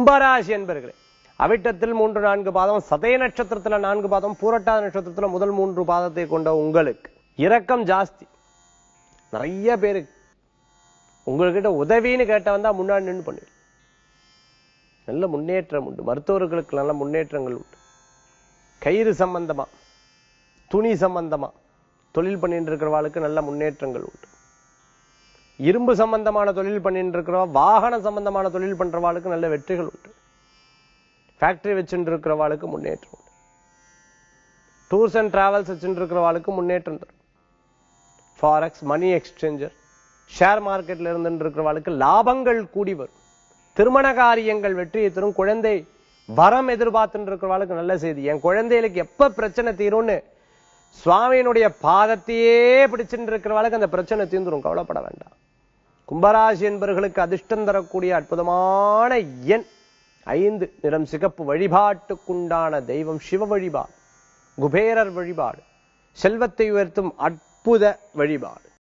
கும்பராசி என்பர்களே அவிட்டத்தில் மூன்று நான்கு பாதம் சதய நட்சத்திரத்துல நான்கு பாதம் பூரட்டாத நட்சத்திரத்துல முதல் மூன்று பாதத்தை கொண்ட உங்களுக்கு இரக்கம் ஜாஸ்தி நிறைய பேருக்கு உங்ககிட்ட உதவின்னு கேட்ட வந்தா முன்னாடி நின்று பண்ணு நல்ல முன்னேற்றம் உண்டு மருத்துவர்களுக்கு நல்ல முன்னேற்றங்கள் உண்டு கயிறு சம்பந்தமா துணி சம்பந்தமா தொழில் பண்ணிட்டு இருக்கிறவாளுக்கு நல்ல முன்னேற்றங்கள் உண்டு இரும்பு சம்பந்தமான தொழில் பண்ணிட்டு இருக்கிறவா வாகன சம்பந்தமான தொழில் பண்றவாளுக்கு நல்ல வெற்றிகள் உண்டு ஃபேக்டரி வச்சுட்டு இருக்கிறவாளுக்கு முன்னேற்றம் உண்டு டூர்ஸ் அண்ட் டிராவல்ஸ் வச்சுட்டு இருக்கிறவாளுக்கு முன்னேற்றம் தரும் ஃபாரெக்ஸ் மணி எக்ஸ்சேஞ்சர் ஷேர் மார்க்கெட்ல இருந்துட்டு இருக்கிறவாளுக்கு லாபங்கள் கூடி வரும் திருமண காரியங்கள் வெற்றியை தரும் குழந்தை வரம் எதிர்பார்த்துட்டு இருக்கிறவாளுக்கு நல்ல செய்தி என் குழந்தைகளுக்கு எப்ப பிரச்சனை தீரும்னு சுவாமியினுடைய பாதத்தையே பிடிச்சுட்டு இருக்கிறவாளுக்கு அந்த பிரச்சனை தீர்ந்துரும் கவலைப்பட வேண்டாம் கும்பராசி என்பவர்களுக்கு அதிர்ஷ்டம் தரக்கூடிய அற்புதமான எண் ஐந்து நிறம் சிகப்பு வழிபாட்டுக்குண்டான தெய்வம் சிவ வழிபாடு குபேரர் வழிபாடு செல்வத்தை உயர்த்தும் அற்புத வழிபாடு